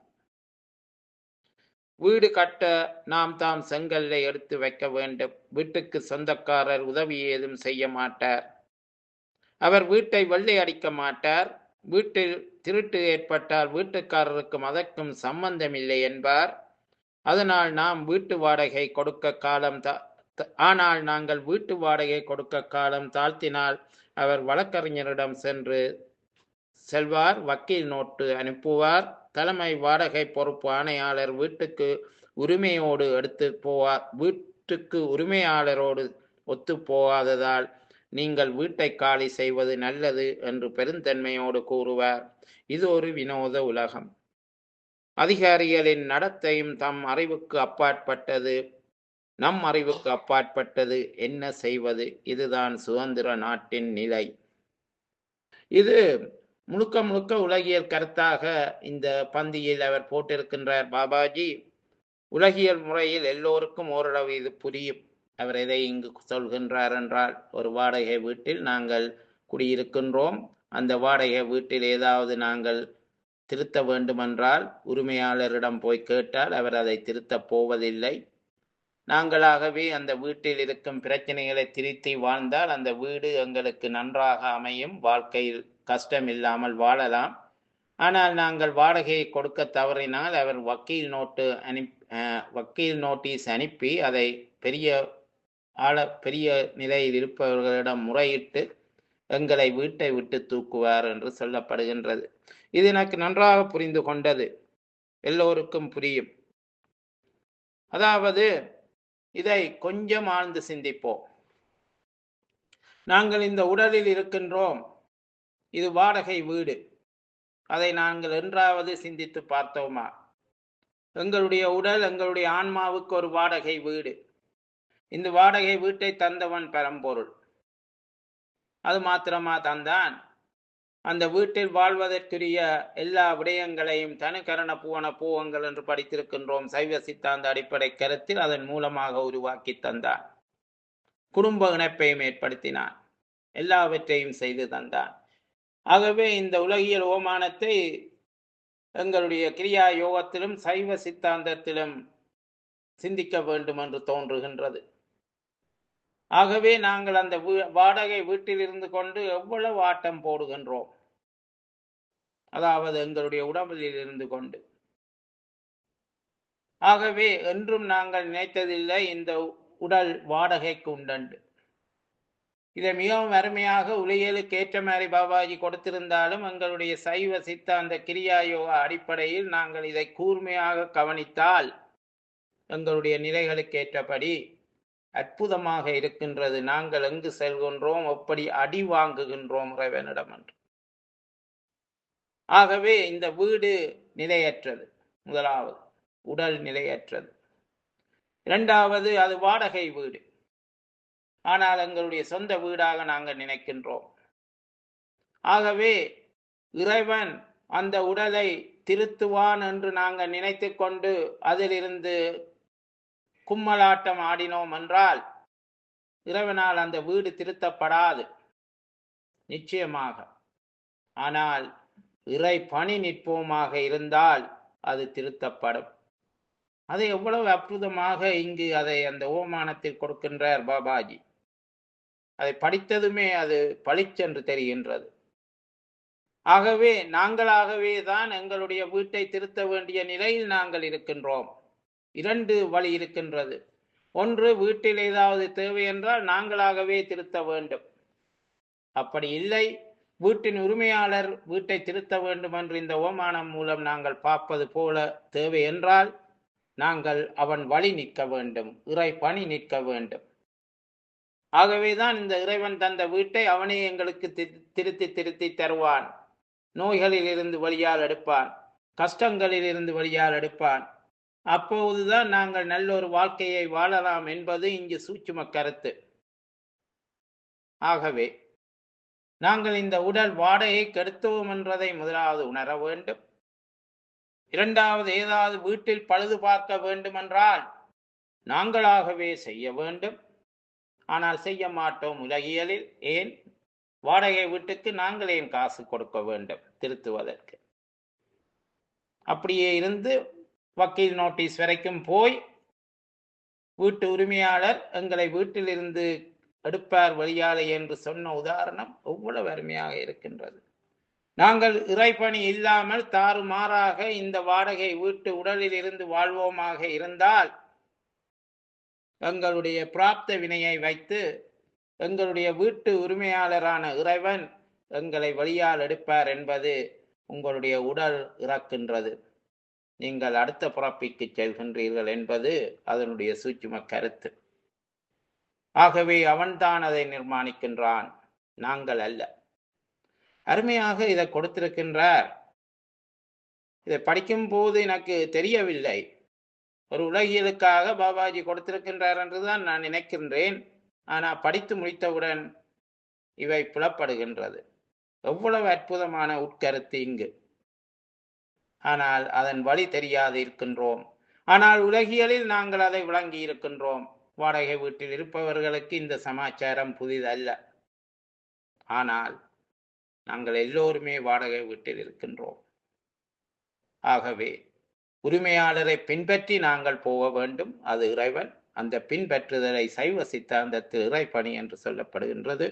வீடு கட்ட நாம் தாம் செங்கல்லை எடுத்து வைக்க வேண்டும் வீட்டுக்கு சொந்தக்காரர் உதவி ஏதும் செய்ய மாட்டார் அவர் வீட்டை வெள்ளை அடிக்க மாட்டார் வீட்டில் திருட்டு ஏற்பட்டால் வீட்டுக்காரருக்கும் அதற்கும் சம்பந்தம் இல்லை என்பார் அதனால் நாம் வீட்டு வாடகை கொடுக்க காலம் ஆனால் நாங்கள் வீட்டு வாடகை கொடுக்க காலம் தாழ்த்தினால் அவர் வழக்கறிஞரிடம் சென்று செல்வார் வக்கீல் நோட்டு அனுப்புவார் தலைமை வாடகை பொறுப்பு ஆணையாளர் வீட்டுக்கு உரிமையோடு எடுத்து போவார் வீட்டுக்கு உரிமையாளரோடு ஒத்து போகாததால் நீங்கள் வீட்டை காலி செய்வது நல்லது என்று பெருந்தன்மையோடு கூறுவார் இது ஒரு வினோத உலகம் அதிகாரிகளின் நடத்தையும் தம் அறிவுக்கு அப்பாற்பட்டது நம் அறிவுக்கு அப்பாற்பட்டது என்ன செய்வது இதுதான் சுதந்திர நாட்டின் நிலை இது முழுக்க முழுக்க உலகியல் கருத்தாக இந்த பந்தியில் அவர் போட்டிருக்கின்றார் பாபாஜி உலகியல் முறையில் எல்லோருக்கும் ஓரளவு இது புரியும் அவர் எதை இங்கு சொல்கின்றார் என்றால் ஒரு வாடகை வீட்டில் நாங்கள் குடியிருக்கின்றோம் அந்த வாடகை வீட்டில் ஏதாவது நாங்கள் திருத்த வேண்டுமென்றால் உரிமையாளரிடம் போய் கேட்டால் அவர் அதை திருத்தப் போவதில்லை நாங்களாகவே அந்த வீட்டில் இருக்கும் பிரச்சனைகளை திருத்தி வாழ்ந்தால் அந்த வீடு எங்களுக்கு நன்றாக அமையும் வாழ்க்கையில் கஷ்டம் இல்லாமல் வாழலாம் ஆனால் நாங்கள் வாடகையை கொடுக்க தவறினால் அவர் வக்கீல் நோட்டு அனுப்பி வக்கீல் நோட்டீஸ் அனுப்பி அதை பெரிய ஆள பெரிய நிலையில் இருப்பவர்களிடம் முறையிட்டு எங்களை வீட்டை விட்டு தூக்குவார் என்று சொல்லப்படுகின்றது இது எனக்கு நன்றாக புரிந்து கொண்டது எல்லோருக்கும் புரியும் அதாவது இதை கொஞ்சம் ஆழ்ந்து சிந்திப்போம் நாங்கள் இந்த உடலில் இருக்கின்றோம் இது வாடகை வீடு அதை நாங்கள் என்றாவது சிந்தித்து பார்த்தோமா எங்களுடைய உடல் எங்களுடைய ஆன்மாவுக்கு ஒரு வாடகை வீடு இந்த வாடகை வீட்டை தந்தவன் பரம்பொருள் அது மாத்திரமா தந்தான் அந்த வீட்டில் வாழ்வதற்குரிய எல்லா விடயங்களையும் தனுகரண பூவன பூவங்கள் என்று படித்திருக்கின்றோம் சைவ சித்தாந்த அடிப்படை கருத்தில் அதன் மூலமாக உருவாக்கி தந்தான் குடும்ப இணைப்பையும் ஏற்படுத்தினான் எல்லாவற்றையும் செய்து தந்தான் ஆகவே இந்த உலகியல் ஓமானத்தை எங்களுடைய கிரியா யோகத்திலும் சைவ சித்தாந்தத்திலும் சிந்திக்க வேண்டும் என்று தோன்றுகின்றது ஆகவே நாங்கள் அந்த வாடகை வீட்டில் இருந்து கொண்டு எவ்வளவு ஆட்டம் போடுகின்றோம் அதாவது எங்களுடைய உடம்பில் இருந்து கொண்டு ஆகவே என்றும் நாங்கள் நினைத்ததில்லை இந்த உடல் வாடகைக்கு உண்டண்டு இதை மிகவும் அருமையாக உலகியலுக்கு ஏற்ற மாதிரி பாபாஜி கொடுத்திருந்தாலும் எங்களுடைய சைவ சித்தாந்த கிரியா யோகா அடிப்படையில் நாங்கள் இதை கூர்மையாக கவனித்தால் எங்களுடைய நிலைகளுக்கு ஏற்றபடி அற்புதமாக இருக்கின்றது நாங்கள் எங்கு செல்கின்றோம் எப்படி அடி வாங்குகின்றோம் இறைவனிடம் என்று ஆகவே இந்த வீடு நிலையற்றது முதலாவது உடல் நிலையற்றது இரண்டாவது அது வாடகை வீடு ஆனால் எங்களுடைய சொந்த வீடாக நாங்கள் நினைக்கின்றோம் ஆகவே இறைவன் அந்த உடலை திருத்துவான் என்று நாங்கள் நினைத்து கொண்டு அதிலிருந்து கும்மலாட்டம் ஆடினோம் என்றால் இறைவனால் அந்த வீடு திருத்தப்படாது நிச்சயமாக ஆனால் இறை பணி நிற்போமாக இருந்தால் அது திருத்தப்படும் அதை எவ்வளவு அற்புதமாக இங்கு அதை அந்த ஓமானத்தில் கொடுக்கின்றார் பாபாஜி அதை படித்ததுமே அது பளிச்சென்று தெரிகின்றது ஆகவே நாங்களாகவே தான் எங்களுடைய வீட்டை திருத்த வேண்டிய நிலையில் நாங்கள் இருக்கின்றோம் இரண்டு வழி இருக்கின்றது ஒன்று வீட்டில் ஏதாவது தேவை என்றால் நாங்களாகவே திருத்த வேண்டும் அப்படி இல்லை வீட்டின் உரிமையாளர் வீட்டை திருத்த வேண்டும் என்று இந்த ஓமானம் மூலம் நாங்கள் பார்ப்பது போல தேவை என்றால் நாங்கள் அவன் வழி நிற்க வேண்டும் இறை பணி நிற்க வேண்டும் ஆகவேதான் இந்த இறைவன் தந்த வீட்டை அவனே எங்களுக்கு திருத்தி திருத்தி தருவான் நோய்களில் இருந்து வழியால் எடுப்பான் கஷ்டங்களில் இருந்து வழியால் எடுப்பான் அப்போதுதான் நாங்கள் நல்ல ஒரு வாழ்க்கையை வாழலாம் என்பது இங்கு சூட்சும கருத்து ஆகவே நாங்கள் இந்த உடல் வாடகை கெடுத்தோம் என்றதை முதலாவது உணர வேண்டும் இரண்டாவது ஏதாவது வீட்டில் பழுது பார்க்க வேண்டுமென்றால் நாங்களாகவே செய்ய வேண்டும் ஆனால் செய்ய மாட்டோம் உலகியலில் ஏன் வாடகை வீட்டுக்கு நாங்களே காசு கொடுக்க வேண்டும் திருத்துவதற்கு அப்படியே இருந்து வக்கீல் நோட்டீஸ் வரைக்கும் போய் வீட்டு உரிமையாளர் எங்களை வீட்டிலிருந்து எடுப்பார் வழியாலே என்று சொன்ன உதாரணம் எவ்வளவு அருமையாக இருக்கின்றது நாங்கள் இறைப்பணி இல்லாமல் தாறுமாறாக இந்த வாடகை வீட்டு உடலில் இருந்து வாழ்வோமாக இருந்தால் எங்களுடைய பிராப்த வினையை வைத்து எங்களுடைய வீட்டு உரிமையாளரான இறைவன் எங்களை வழியால் எடுப்பார் என்பது உங்களுடைய உடல் இறக்கின்றது நீங்கள் அடுத்த பிறப்பிற்கு செல்கின்றீர்கள் என்பது அதனுடைய சூட்சும கருத்து ஆகவே அவன்தான் அதை நிர்மாணிக்கின்றான் நாங்கள் அல்ல அருமையாக இதை கொடுத்திருக்கின்றார் இதை படிக்கும் போது எனக்கு தெரியவில்லை ஒரு உலகியலுக்காக பாபாஜி கொடுத்திருக்கின்றார் என்றுதான் நான் நினைக்கின்றேன் ஆனால் படித்து முடித்தவுடன் இவை புலப்படுகின்றது எவ்வளவு அற்புதமான உட்கருத்து இங்கு ஆனால் அதன் வழி தெரியாது இருக்கின்றோம் ஆனால் உலகியலில் நாங்கள் அதை விளங்கி இருக்கின்றோம் வாடகை வீட்டில் இருப்பவர்களுக்கு இந்த சமாச்சாரம் புதிதல்ல ஆனால் நாங்கள் எல்லோருமே வாடகை வீட்டில் இருக்கின்றோம் ஆகவே உரிமையாளரை பின்பற்றி நாங்கள் போக வேண்டும் அது இறைவன் அந்த பின்பற்றுதலை சைவ சித்தாந்தத்தில் இறைப்பணி என்று சொல்லப்படுகின்றது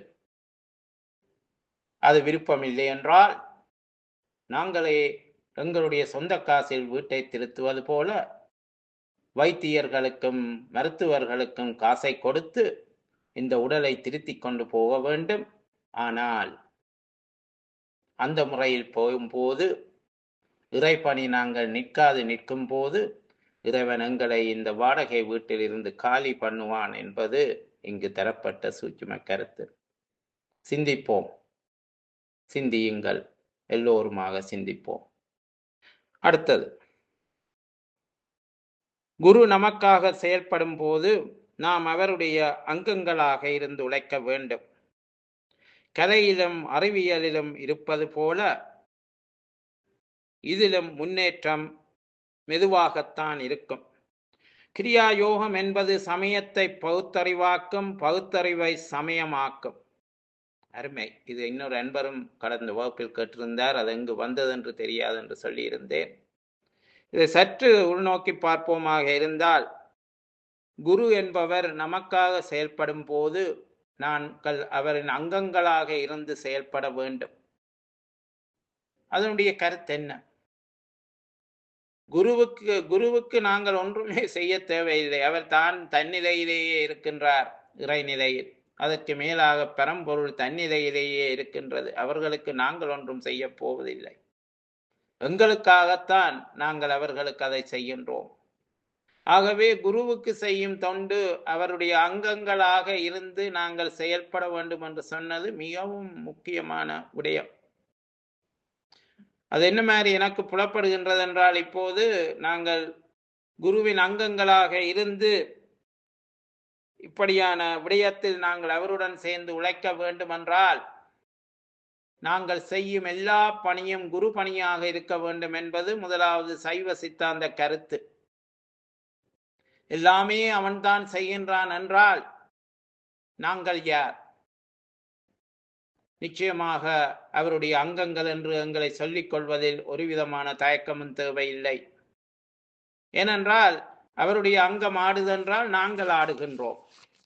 அது விருப்பமில்லை என்றால் நாங்களே எங்களுடைய சொந்த காசில் வீட்டை திருத்துவது போல வைத்தியர்களுக்கும் மருத்துவர்களுக்கும் காசை கொடுத்து இந்த உடலை திருத்தி கொண்டு போக வேண்டும் ஆனால் அந்த முறையில் போகும்போது இறைப்பணி நாங்கள் நிற்காது நிற்கும் போது இறைவன் எங்களை இந்த வாடகை வீட்டில் இருந்து காலி பண்ணுவான் என்பது இங்கு தரப்பட்ட சூட்சும கருத்து சிந்திப்போம் சிந்தியுங்கள் எல்லோருமாக சிந்திப்போம் அடுத்தது குரு நமக்காக செயல்படும் போது நாம் அவருடைய அங்கங்களாக இருந்து உழைக்க வேண்டும் கலையிலும் அறிவியலிலும் இருப்பது போல இதிலும் முன்னேற்றம் மெதுவாகத்தான் இருக்கும் கிரியா யோகம் என்பது சமயத்தை பகுத்தறிவாக்கும் பகுத்தறிவை சமயமாக்கும் அருமை இது இன்னொரு அன்பரும் கடந்த வகுப்பில் கேட்டிருந்தார் அது எங்கு வந்தது என்று தெரியாது என்று சொல்லியிருந்தேன் இதை சற்று உள்நோக்கி பார்ப்போமாக இருந்தால் குரு என்பவர் நமக்காக செயல்படும் போது நாங்கள் அவரின் அங்கங்களாக இருந்து செயல்பட வேண்டும் அதனுடைய கருத்து என்ன குருவுக்கு குருவுக்கு நாங்கள் ஒன்றுமே செய்ய தேவையில்லை அவர் தான் தன்னிலையிலேயே இருக்கின்றார் இறைநிலையில் அதற்கு மேலாக பெரம்பொருள் தன்னிலையிலேயே இருக்கின்றது அவர்களுக்கு நாங்கள் ஒன்றும் செய்ய போவதில்லை எங்களுக்காகத்தான் நாங்கள் அவர்களுக்கு அதை செய்கின்றோம் ஆகவே குருவுக்கு செய்யும் தொண்டு அவருடைய அங்கங்களாக இருந்து நாங்கள் செயல்பட வேண்டும் என்று சொன்னது மிகவும் முக்கியமான விடயம் அது என்ன மாதிரி எனக்கு புலப்படுகின்றது என்றால் இப்போது நாங்கள் குருவின் அங்கங்களாக இருந்து இப்படியான விடயத்தில் நாங்கள் அவருடன் சேர்ந்து உழைக்க வேண்டுமென்றால் நாங்கள் செய்யும் எல்லா பணியும் குரு பணியாக இருக்க வேண்டும் என்பது முதலாவது சைவ சித்தாந்த கருத்து எல்லாமே அவன்தான் செய்கின்றான் என்றால் நாங்கள் யார் நிச்சயமாக அவருடைய அங்கங்கள் என்று எங்களை சொல்லிக் கொள்வதில் ஒரு விதமான தயக்கமும் தேவையில்லை ஏனென்றால் அவருடைய அங்கம் ஆடுதென்றால் நாங்கள் ஆடுகின்றோம்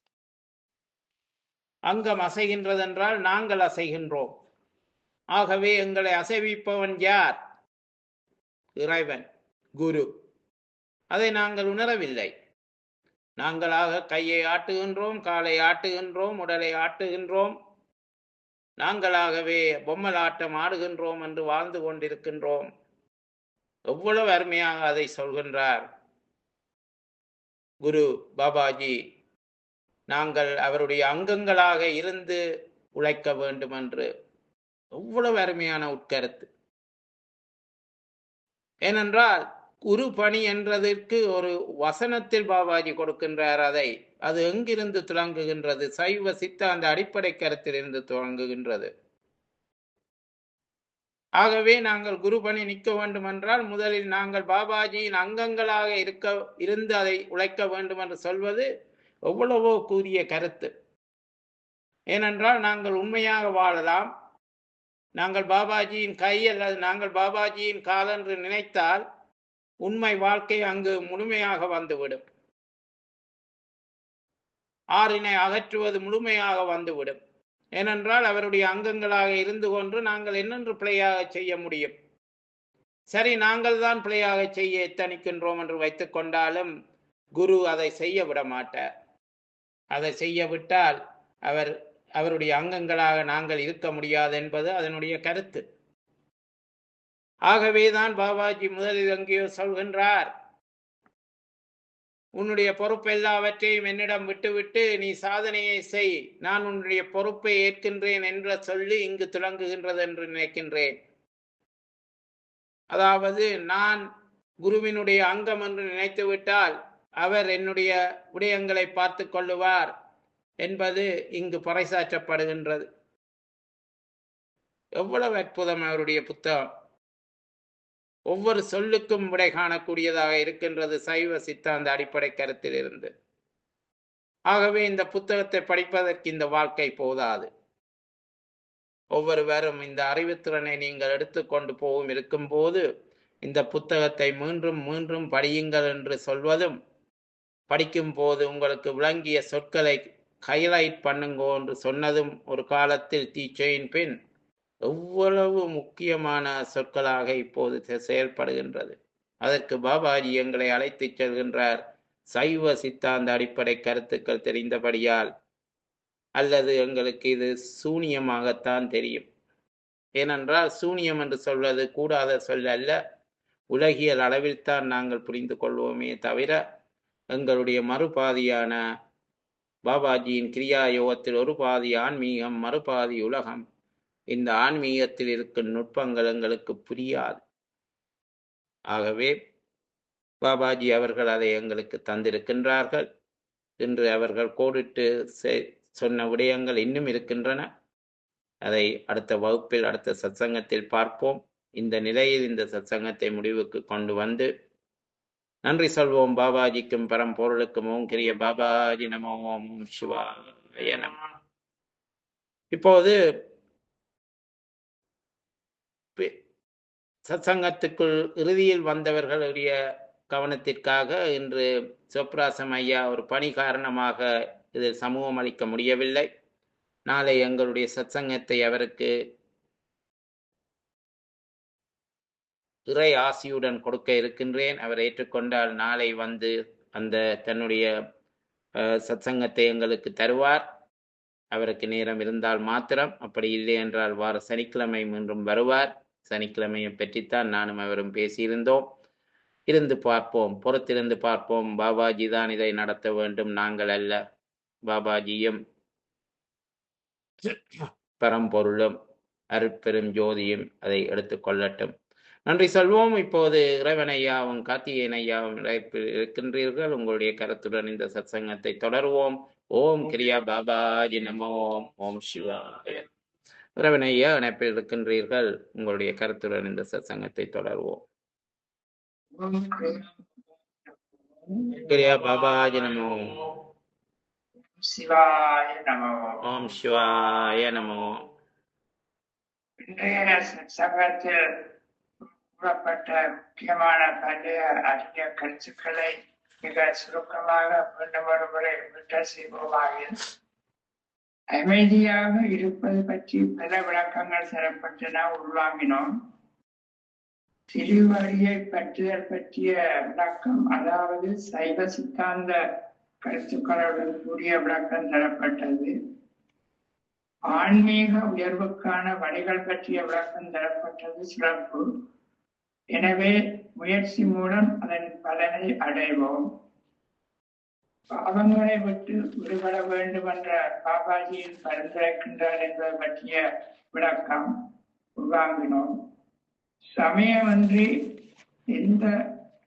அங்கம் அசைகின்றதென்றால் நாங்கள் அசைகின்றோம் ஆகவே எங்களை அசைவிப்பவன் யார் இறைவன் குரு அதை நாங்கள் உணரவில்லை நாங்களாக கையை ஆட்டுகின்றோம் காலை ஆட்டுகின்றோம் உடலை ஆட்டுகின்றோம் நாங்களாகவே பொம்மலாட்டம் ஆடுகின்றோம் என்று வாழ்ந்து கொண்டிருக்கின்றோம் எவ்வளவு அருமையாக அதை சொல்கின்றார் குரு பாபாஜி நாங்கள் அவருடைய அங்கங்களாக இருந்து உழைக்க வேண்டும் என்று எவ்வளவு அருமையான உட்கருத்து ஏனென்றால் குரு பணி என்றதற்கு ஒரு வசனத்தில் பாபாஜி கொடுக்கின்றார் அதை அது எங்கிருந்து துவங்குகின்றது சைவ சித்தாந்த அடிப்படை கருத்திலிருந்து துவங்குகின்றது ஆகவே நாங்கள் குரு பணி நிற்க வேண்டும் என்றால் முதலில் நாங்கள் பாபாஜியின் அங்கங்களாக இருக்க இருந்து அதை உழைக்க வேண்டும் என்று சொல்வது எவ்வளவோ கூறிய கருத்து ஏனென்றால் நாங்கள் உண்மையாக வாழலாம் நாங்கள் பாபாஜியின் கை அல்லது நாங்கள் பாபாஜியின் கால் என்று நினைத்தால் உண்மை வாழ்க்கை அங்கு முழுமையாக வந்துவிடும் ஆறினை அகற்றுவது முழுமையாக வந்துவிடும் ஏனென்றால் அவருடைய அங்கங்களாக இருந்து கொண்டு நாங்கள் என்னென்று பிழையாக செய்ய முடியும் சரி நாங்கள் தான் பிழையாக செய்ய எத்தனிக்கின்றோம் என்று வைத்துக் கொண்டாலும் குரு அதை செய்ய விட மாட்டார் அதை செய்ய விட்டால் அவர் அவருடைய அங்கங்களாக நாங்கள் இருக்க முடியாது என்பது அதனுடைய கருத்து ஆகவேதான் பாபாஜி முதலில் எங்கேயோ சொல்கின்றார் உன்னுடைய பொறுப்பு எல்லாவற்றையும் என்னிடம் விட்டுவிட்டு நீ சாதனையை செய் நான் உன்னுடைய பொறுப்பை ஏற்கின்றேன் என்ற சொல்லி இங்கு துலங்குகின்றது என்று நினைக்கின்றேன் அதாவது நான் குருவினுடைய அங்கம் என்று நினைத்து விட்டால் அவர் என்னுடைய விடயங்களை பார்த்து கொள்ளுவார் என்பது இங்கு பறைசாற்றப்படுகின்றது எவ்வளவு அற்புதம் அவருடைய புத்தகம் ஒவ்வொரு சொல்லுக்கும் விடை காணக்கூடியதாக இருக்கின்றது சைவ சித்தாந்த அடிப்படை கருத்திலிருந்து ஆகவே இந்த புத்தகத்தை படிப்பதற்கு இந்த வாழ்க்கை போதாது ஒவ்வொருவரும் இந்த அறிவுத்திறனை நீங்கள் எடுத்துக்கொண்டு போகும் இருக்கும்போது இந்த புத்தகத்தை மீண்டும் மீண்டும் படியுங்கள் என்று சொல்வதும் படிக்கும் போது உங்களுக்கு விளங்கிய சொற்களை ஹைலைட் பண்ணுங்கோ என்று சொன்னதும் ஒரு காலத்தில் டீச்சரின் பின் எவ்வளவு முக்கியமான சொற்களாக இப்போது செ- செயல்படுகின்றது அதற்கு பாபாஜி எங்களை அழைத்துச் செல்கின்றார் சைவ சித்தாந்த அடிப்படை கருத்துக்கள் தெரிந்தபடியால் அல்லது எங்களுக்கு இது சூனியமாகத்தான் தெரியும் ஏனென்றால் சூனியம் என்று சொல்வது கூடாத சொல் அல்ல உலகியல் அளவில்தான் நாங்கள் புரிந்து கொள்வோமே தவிர எங்களுடைய மறுபாதியான பாபாஜியின் கிரியா யோகத்தில் ஒரு பாதி ஆன்மீகம் மறுபாதி உலகம் இந்த ஆன்மீகத்தில் இருக்கும் நுட்பங்கள் எங்களுக்கு புரியாது ஆகவே பாபாஜி அவர்கள் அதை எங்களுக்கு தந்திருக்கின்றார்கள் இன்று அவர்கள் கோடிட்டு செ- சொன்ன விடயங்கள் இன்னும் இருக்கின்றன அதை அடுத்த வகுப்பில் அடுத்த சத்சங்கத்தில் பார்ப்போம் இந்த நிலையில் இந்த சத்சங்கத்தை முடிவுக்கு கொண்டு வந்து நன்றி சொல்வோம் பாபாஜிக்கும் பரம்பொருளுக்கும் ஓம் கிரிய பாபாஜி நமோ ஓம் சிவாய நம இப்போது பி- சத்சங்கத்துக்குள் இறுதியில் வந்தவர்களுடைய கவனத்திற்காக இன்று சிவபிராசம் ஐயா ஒரு பணி காரணமாக இதில் சமூகம் அளிக்க முடியவில்லை நாளை எங்களுடைய சத்சங்கத்தை அவருக்கு இறை ஆசியுடன் கொடுக்க இருக்கின்றேன் அவர் ஏற்றுக்கொண்டால் நாளை வந்து அந்த தன்னுடைய அஹ், சத்சங்கத்தை எங்களுக்கு தருவார் அவருக்கு நேரம் இருந்தால் மாத்திரம் அப்படி இல்லை என்றால் வார சனிக்கிழமை மீண்டும் வருவார் சனிக்கிழமையை பற்றித்தான் நானும் அவரும் பேசியிருந்தோம் இருந்து பார்ப்போம் பொறுத்திருந்து பார்ப்போம் பாபாஜி தான் இதை நடத்த வேண்டும் நாங்கள் அல்ல பாபாஜியும் பரம்பொருளும் அருட்பெரும் ஜோதியும் அதை எடுத்துக்கொள்ளட்டும் நன்றி சொல்வோம் இப்போது இறைவன் ஐயாவும் கார்த்திகேயன் ஐயாவும் இழைப்பில் இருக்கின்றீர்கள் உங்களுடைய கருத்துடன் இந்த சத்சங்கத்தை தொடருவோம் ஓம் கிரியா பாபாஜி நமோ ஓம் சிவாய இறைவன் ஐயா இணைப்பில் இருக்கின்றீர்கள் உங்களுடைய கருத்துடன் இந்த சத்சங்கத்தை தொடருவோம் கிரியா பாபாஜி நமோ சிவாய நமோ ஓம் சிவாய நமோ இன்றைய சங்கத்தில் கூறப்பட்ட முக்கியமான பண்டைய அரிய கருத்துக்களை மிக சுருக்கமாக மீண்டும் ஒரு முறை விட்ட செய்வோமாக அமைதியாக இருப்பது பற்றி பல விளக்கங்கள் தரப்பட்டன உள்வாங்கினோம் திருவடியை பற்றுதல் பற்றிய விளக்கம் அதாவது சைவ சித்தாந்த கருத்துக்களுடன் கூடிய விளக்கம் தரப்பட்டது ஆன்மீக உயர்வுக்கான வழிகள் பற்றிய விளக்கம் தரப்பட்டது சிறப்பு எனவே முயற்சி மூலம் அதன் பலனை அடைவோம் பாவங்களை விட்டு விடுபட வேண்டும் என்ற பாபாஜியின் பரிந்துரைக்கின்றார் என்பது பற்றிய விளக்கம் உள்வாங்கினோம் சமயமன்றி எந்த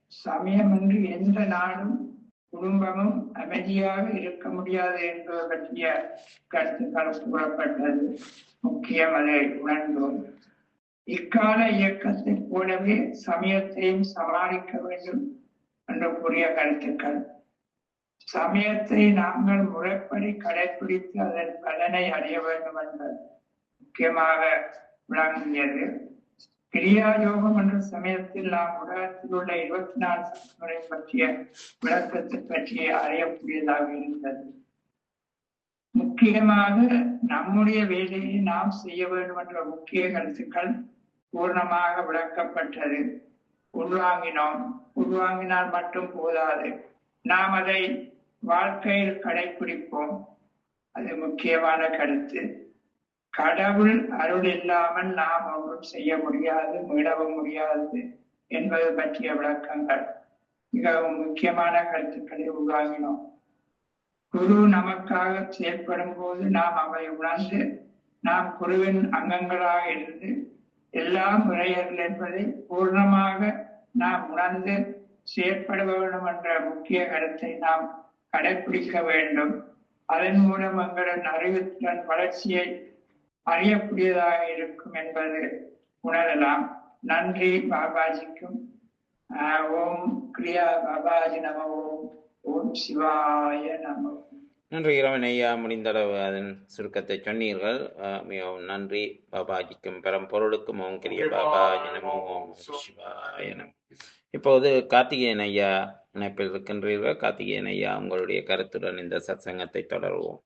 சமயமின்றி எந்த நாடும் குடும்பமும் அமைதியாக இருக்க முடியாது என்பது பற்றிய கருத்துக்கள் கூறப்பட்டது முக்கியம் அதை உணர்ந்தோம் இக்கால இயக்கத்தைப் போலவே சமயத்தையும் சமாளிக்க வேண்டும் என்று கூறிய கருத்துக்கள் சமயத்தை நாங்கள் முறைப்படி கடைபிடித்து அதன் பலனை அடைய வேண்டும் என்பது முக்கியமாக விளங்கியது கிரியா யோகம் என்ற சமயத்தில் நாம் உலகத்தில் உள்ள இருபத்தி நாலு சமயங்களை பற்றிய விளக்கத்தை பற்றி அறியக்கூடியதாக இருந்தது முக்கியமாக நம்முடைய வேலையை நாம் செய்ய வேண்டும் என்ற முக்கிய கருத்துக்கள் பூர்ணமாக விளக்கப்பட்டது உள்வாங்கினோம் உள்வாங்கினால் மட்டும் போதாது நாம் அதை வாழ்க்கையில் கடைபிடிப்போம் அது முக்கியமான கருத்து கடவுள் அருள் இல்லாமல் நாம் ஒன்றும் செய்ய முடியாது மீளவும் முடியாது என்பது பற்றிய விளக்கங்கள் மிகவும் முக்கியமான கருத்துக்களை உருவாகினோம் குரு நமக்காக செயல்படும் போது நாம் அவை உணர்ந்து நாம் குருவின் அங்கங்களாக இருந்து எல்லாம் இறையர்கள் என்பதை பூர்ணமாக நாம் உணர்ந்து செயற்பட வேண்டும் என்ற முக்கிய கருத்தை நாம் கடைபிடிக்க வேண்டும் அதன் மூலம் எங்களின் அறிவுத்திறன் வளர்ச்சியை அறியக்கூடியதாக இருக்கும் என்பது உணரலாம் நன்றி பாபாஜிக்கும் ஆஹ் ஓம் கிரியா பாபாஜி நம ஓம் ஓம் சிவாய நம நன்றி இறைவன் ஐயா முடிந்தளவு அதன் சுருக்கத்தை சொன்னீர்கள் அஹ், மிகவும் நன்றி பாபாஜிக்கும் பரம்பொருளுக்கும் ஓம் கிரிய பாபாஜி நமோ ஓம் சிவாய நமோ இப்போது கார்த்திகேயன் ஐயா இணைப்பில் இருக்கின்றீர்கள் கார்த்திகேயன் ஐயா உங்களுடைய கருத்துடன் இந்த சத்சங்கத்தை தொடருவோம்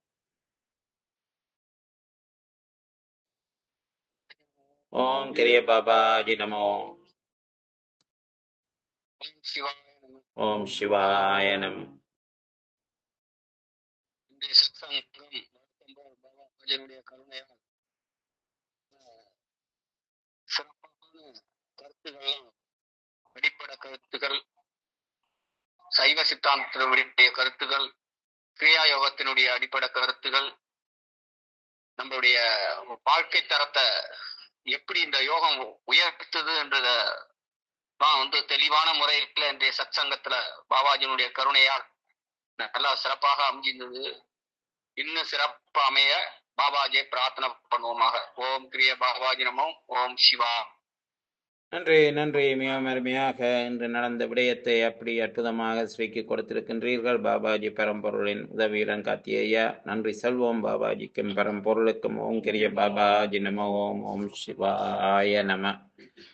ஓம் கிரிய பாபாஜி நமோ ஓம் சிவாய நம. ஓம் சிவாய நமோ இன்றைய சத்சங்கம் நடத்தும்போது பாபாஜியுடைய கருணையால் அஹ், சிறப்பான கருத்துக்கள் அடிப்படை கருத்துக்கள் சைவ சித்தாந்தத்தினுடைய கருத்துக்கள் கிரியா யோகத்தினுடைய அடிப்படை கருத்துக்கள் நம்மளுடைய வாழ்க்கை தரத்தை எப்படி இந்த யோகம் உயர்த்துது என்றத நான் வந்து தெளிவான முறையில் இன்றைய சத்சங்கத்துல பாபாஜியினுடைய கருணையால் நல்லா சிறப்பாக அமைஞ்சிருந்தது இன்னும் சிறப்பா அமைய பாபாஜியை பிரார்த்தனை பண்ணுவோமாக ஓம் கிரிய பாபாஜி நமோ ஓம் சிவா நன்றி நன்றி மிகவும் அருமையாக இன்று நடந்த விடயத்தை அப்படி அற்புதமாக ஸ்ரீக்கு கொடுத்திருக்கின்றீர்கள் பாபாஜி பரம்பொருளின் உதவியுடன் காத்திய ஐயா நன்றி செல்வோம் பாபாஜிக்கும் பரம்பொருளுக்கும் ஓம் கிரிய பாபாஜி நம ஓம் ஓம் சிவாய நம